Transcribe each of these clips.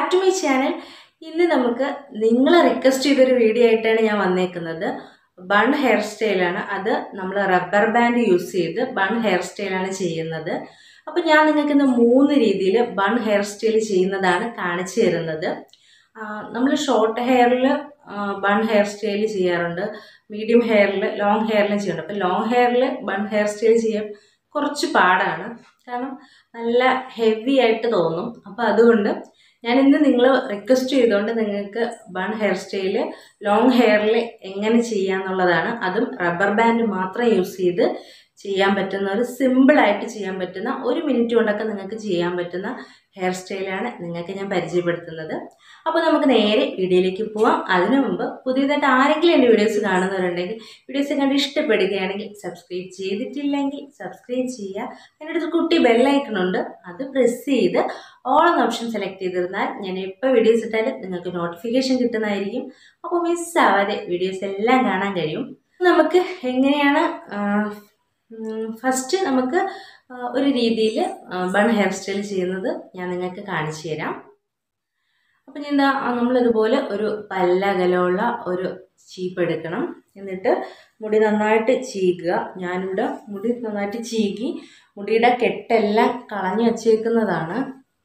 back to my channel ഇന്ന് നമുക്ക് നിങ്ങൾ റിക്വസ്റ്റ് ചെയ്തൊരു വീഡിയോ ആയിട്ടാണ് ഞാൻ വന്നേക്കുന്നത് ബൺ ഹെയർ സ്റ്റൈലാണ് അത് നമ്മൾ റബ്ബർ ബാൻഡ് യൂസ് ചെയ്ത് ബൺ ഹെയർ സ്റ്റൈലാണ് ചെയ്യുന്നത് അപ്പോൾ ഞാൻ നിങ്ങൾക്ക് ഇന്ന് മൂന്ന് രീതിയിൽ ബൺ ഹെയർ സ്റ്റൈൽ ചെയ്യുന്നതാണ് കാണിച്ചു തരുന്നത് നമ്മൾ ഷോർട്ട് ഹെയറിൽ ബൺ ഹെയർ സ്റ്റൈൽ ചെയ്യാറുണ്ട് മീഡിയം ഹെയറിൽ ലോങ് ഹെയറിലും ചെയ്യുന്നുണ്ട് അപ്പോൾ ലോങ് ഹെയറിൽ ബൺ ഹെയർ സ്റ്റൈൽ ചെയ്യാൻ കുറച്ച് പാടാണ് കാരണം നല്ല ഹെവി ആയിട്ട് തോന്നും അപ്പോൾ അതുകൊണ്ട് ഞാൻ ഇന്ന് നിങ്ങൾ റിക്വസ്റ്റ് ചെയ്തുകൊണ്ട് നിങ്ങൾക്ക് ബൺ ഹെയർ സ്റ്റൈല് ലോങ് ഹെയറിൽ എങ്ങനെ ചെയ്യാന്നുള്ളതാണ് അതും റബ്ബർ ബാൻഡ് മാത്രം യൂസ് ചെയ്ത് ചെയ്യാൻ പറ്റുന്ന ഒരു സിമ്പിളായിട്ട് ചെയ്യാൻ പറ്റുന്ന ഒരു മിനിറ്റ് കൊണ്ടൊക്കെ നിങ്ങൾക്ക് ചെയ്യാൻ പറ്റുന്ന ഹെയർ സ്റ്റൈലാണ് നിങ്ങൾക്ക് ഞാൻ പരിചയപ്പെടുത്തുന്നത് അപ്പോൾ നമുക്ക് നേരെ വീഡിയോയിലേക്ക് പോവാം അതിനു മുമ്പ് പുതിയതായിട്ട് ആരെങ്കിലും എൻ്റെ വീഡിയോസ് കാണുന്നവരുണ്ടെങ്കിൽ വീഡിയോസ് കണ്ട് ഇഷ്ടപ്പെടുകയാണെങ്കിൽ സബ്സ്ക്രൈബ് ചെയ്തിട്ടില്ലെങ്കിൽ സബ്സ്ക്രൈബ് ചെയ്യുക അതിൻ്റെ അടുത്ത് കുട്ടി ബെല്ലൈക്കണുണ്ട് അത് പ്രസ് ചെയ്ത് ഓൾ എന്ന ഓപ്ഷൻ സെലക്ട് ചെയ്തിരുന്നാൽ ഞാൻ എപ്പോൾ വീഡിയോസ് ഇട്ടാലും നിങ്ങൾക്ക് നോട്ടിഫിക്കേഷൻ കിട്ടുന്നതായിരിക്കും അപ്പോൾ മിസ്സാവാതെ വീഡിയോസ് എല്ലാം കാണാൻ കഴിയും നമുക്ക് എങ്ങനെയാണ് ഫസ്റ്റ് നമുക്ക് ഒരു രീതിയിൽ ബൺ ഹെയർ സ്റ്റൈൽ ചെയ്യുന്നത് ഞാൻ നിങ്ങൾക്ക് കാണിച്ചു തരാം അപ്പം ഞാൻ എന്താ നമ്മളിതുപോലെ ഒരു പല്ലകലമുള്ള ഒരു ചീപ്പ് എടുക്കണം എന്നിട്ട് മുടി നന്നായിട്ട് ചീകുക ഞാനിവിടെ മുടി നന്നായിട്ട് ചീകി മുടിയുടെ കെട്ടെല്ലാം കളഞ്ഞു വച്ചേക്കുന്നതാണ്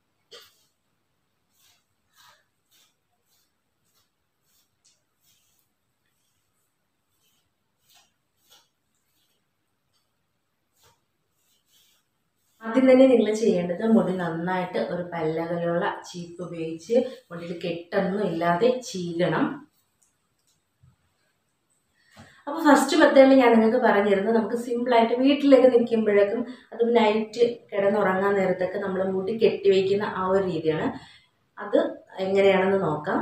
ആദ്യം തന്നെ നിങ്ങൾ ചെയ്യേണ്ടത് മുടി നന്നായിട്ട് ഒരു പല്ലകലുള്ള ചീപ്പ് ഉപയോഗിച്ച് മുടിയിൽ കെട്ടൊന്നും ഇല്ലാതെ ചീകണം അപ്പോൾ ഫസ്റ്റ് മെത്തേഡിൽ ഞാൻ നിങ്ങൾക്ക് പറഞ്ഞിരുന്നത് നമുക്ക് സിമ്പിളായിട്ട് വീട്ടിലൊക്കെ നിൽക്കുമ്പോഴേക്കും അതും നൈറ്റ് കിടന്നുറങ്ങാൻ നേരത്തൊക്കെ നമ്മൾ മുടി കെട്ടിവയ്ക്കുന്ന ആ ഒരു രീതിയാണ് അത് എങ്ങനെയാണെന്ന് നോക്കാം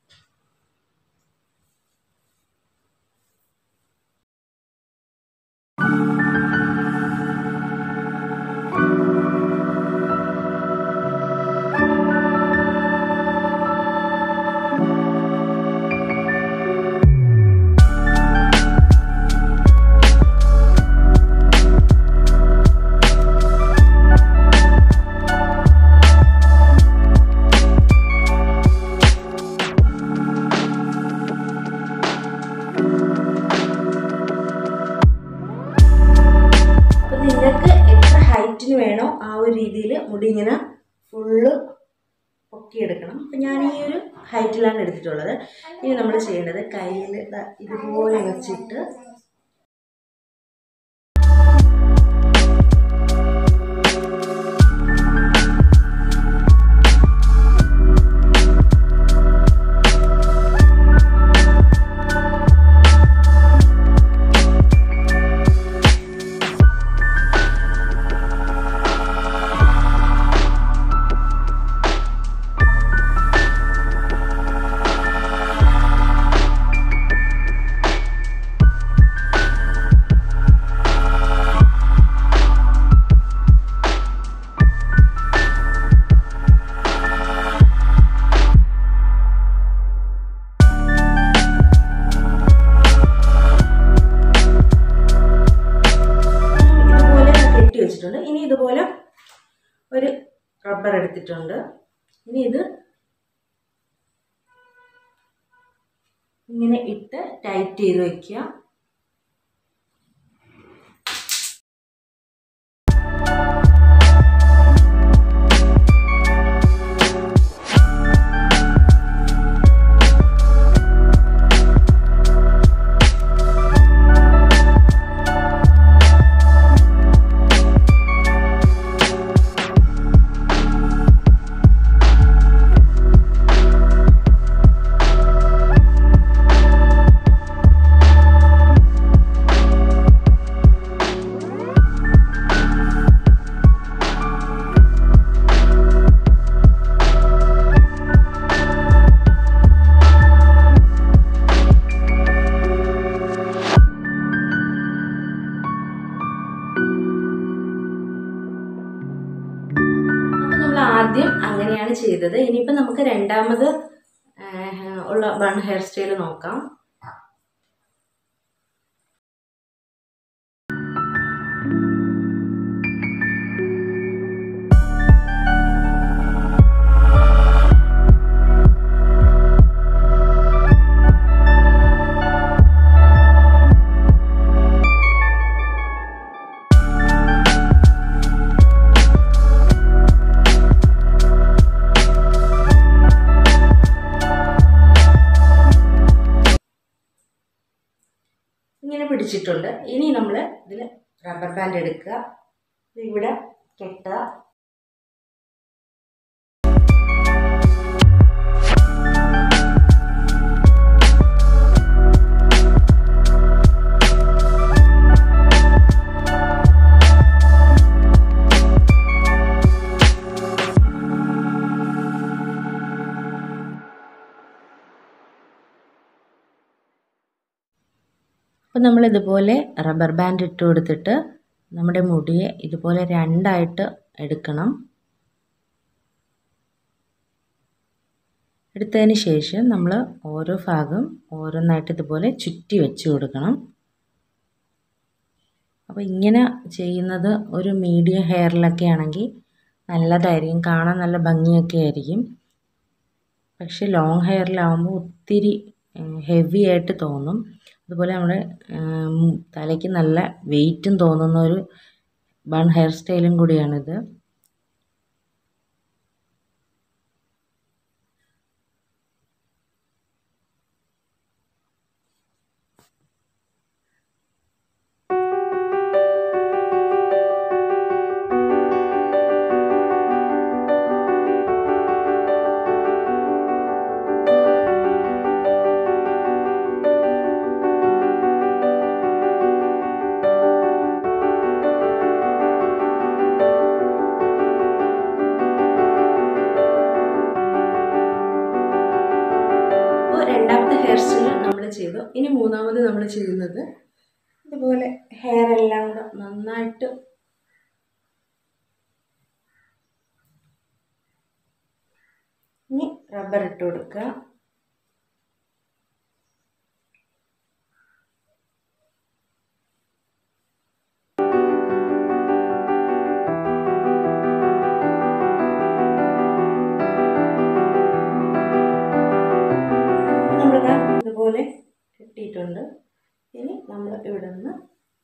അപ്പോൾ നിങ്ങൾക്ക് എത്ര ഹൈറ്റിന് വേണോ ആ ഒരു രീതിയിൽ മുടി ഇങ്ങനെ ഫുള്ള് പൊക്കിയെടുക്കണം അപ്പം ഞാൻ ഈ ഒരു ഹൈറ്റിലാണ് എടുത്തിട്ടുള്ളത് ഇനി നമ്മൾ ചെയ്യേണ്ടത് കയ്യിൽ ഇതുപോലെ വെച്ചിട്ട് ഇതുപോലെ കെട്ടി വെച്ചിട്ടുണ്ട് ഇനി ഇതുപോലെ ഒരു റബ്ബർ എടുത്തിട്ടുണ്ട് ഇനി ഇത് ഇങ്ങനെ ഇട്ട് ടൈറ്റ് ചെയ്ത് വയ്ക്കുക അപ്പം നമ്മൾ ആദ്യം അങ്ങനെയാണ് ചെയ്തത് ഇനിയിപ്പോൾ നമുക്ക് രണ്ടാമത് ഉള്ള ബൺ ഹെയർ സ്റ്റൈൽ നോക്കാം ഇങ്ങനെ പിടിച്ചിട്ടുണ്ട് ഇനി നമ്മൾ ഇതിൽ റബ്ബർ ബാൻഡ് എടുക്കുക ഇത് ഇവിടെ കെട്ടുക അപ്പോൾ നമ്മൾ ഇതുപോലെ റബ്ബർ ബാൻഡ് ഇട്ട് കൊടുത്തിട്ട് നമ്മുടെ മുടിയെ ഇതുപോലെ രണ്ടായിട്ട് എടുക്കണം എടുത്തതിന് ശേഷം നമ്മൾ ഓരോ ഭാഗം ഓരോന്നായിട്ട് ഇതുപോലെ ചുറ്റി വെച്ച് കൊടുക്കണം അപ്പോൾ ഇങ്ങനെ ചെയ്യുന്നത് ഒരു മീഡിയം ഹെയറിലൊക്കെ ആണെങ്കിൽ നല്ലതായിരിക്കും കാണാൻ നല്ല ഭംഗിയൊക്കെ ആയിരിക്കും പക്ഷേ ലോങ് ഹെയറിലാവുമ്പോൾ ഒത്തിരി ഹെവി ആയിട്ട് തോന്നും അതുപോലെ നമ്മുടെ തലയ്ക്ക് നല്ല വെയിറ്റും തോന്നുന്ന ഒരു ബൺ ഹെയർ സ്റ്റൈലും കൂടിയാണിത് അപ്പോൾ രണ്ടാമത്തെ ഹെയർ സ്റ്റൈൽ നമ്മൾ ചെയ്തു ഇനി മൂന്നാമത് നമ്മൾ ചെയ്യുന്നത് ഇതുപോലെ ഹെയർ എല്ലാം കൂടെ നന്നായിട്ട് ഇനി റബ്ബർ ഇട്ട് കൊടുക്കുക നമ്മളിതാ ഇതുപോലെ കിട്ടിയിട്ടുണ്ട് ഇനി നമ്മൾ ഇവിടെ നിന്ന്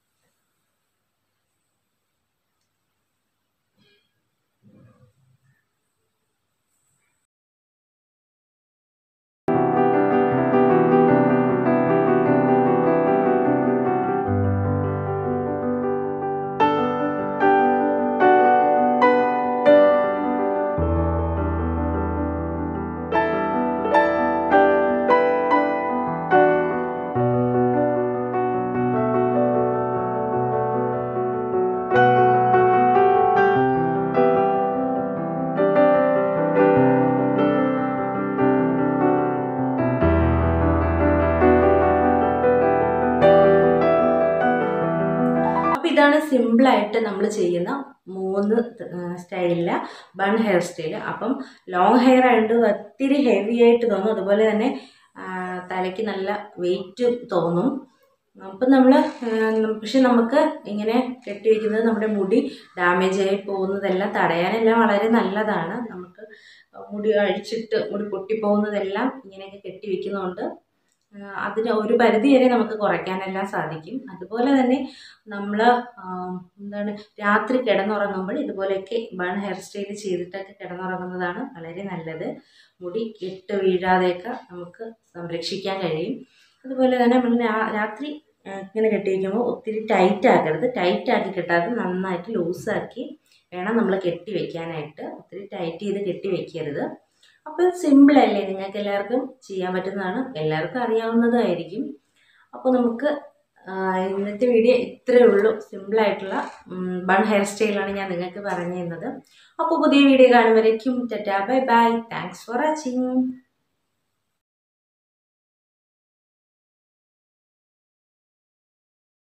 അപ്പോൾ ഇതാണ് സിമ്പിളായിട്ട് നമ്മൾ ചെയ്യുന്ന മൂന്ന് സ്റ്റൈലിലെ ബൺ ഹെയർ സ്റ്റൈൽ അപ്പം ലോങ് ഹെയർ ആയതുകൊണ്ട് ഒത്തിരി ഹെവി ആയിട്ട് തോന്നും അതുപോലെ തന്നെ ആ, തലയ്ക്ക് നല്ല വെയിറ്റ് തോന്നും അപ്പം നമ്മൾ പക്ഷെ നമുക്ക് ഇങ്ങനെ കെട്ടി വയ്ക്കുന്നത് നമ്മുടെ മുടി ഡാമേജ് ആയി പോകുന്നതെല്ലാം തടയാനെല്ലാം വളരെ നല്ലതാണ് നമുക്ക് മുടി അഴിച്ചിട്ട് മുടി പൊട്ടിപ്പോകുന്നതെല്ലാം ഇങ്ങനെയൊക്കെ കെട്ടി വയ്ക്കുന്നതുകൊണ്ട് ആ, അതിന് ഒരു പരിധി വരെ നമുക്ക് കുറയ്ക്കാനെല്ലാം സാധിക്കും അതുപോലെ തന്നെ നമ്മൾ എന്താണ് രാത്രി കിടന്നുറങ്ങുമ്പോൾ ഇതുപോലെയൊക്കെ ബൺ ഹെയർ സ്റ്റൈൽ ചെയ്തിട്ടൊക്കെ കിടന്നുറങ്ങുന്നതാണ് വളരെ നല്ലത് മുടി കെട്ട് വീഴാതെയൊക്കെ നമുക്ക് സംരക്ഷിക്കാൻ കഴിയും അതുപോലെ തന്നെ നമ്മൾ രാ- രാത്രി ആ, ഇങ്ങനെ കെട്ടി വയ്ക്കുമ്പോൾ ഒത്തിരി ടൈറ്റ് ആക്കരുത് ടൈറ്റ് ആക്കി കെട്ടാതെ നന്നായിട്ട് ലൂസാക്കി വേണം നമ്മൾ കെട്ടി വെക്കാനായിട്ട് ഒത്തിരി ടൈറ്റ് ചെയ്ത് കെട്ടി വെക്കരുത് അപ്പോൾ സിമ്പിളല്ലേ നിങ്ങൾക്ക് എല്ലാവർക്കും ചെയ്യാൻ പറ്റുന്നതാണ് എല്ലാവർക്കും അറിയാവുന്നതായിരിക്കും അപ്പോൾ നമുക്ക് ആ, ഇന്നത്തെ വീഡിയോ ഇത്രയേ ഉള്ളൂ സിമ്പിളായിട്ടുള്ള ബൺ ഹെയർ സ്റ്റൈലാണ് ഞാൻ നിങ്ങൾക്ക് പറഞ്ഞു തന്നത് അപ്പോൾ പുതിയ വീഡിയോ കാണുമ്പോഴേക്കും tata bye bye thanks for watching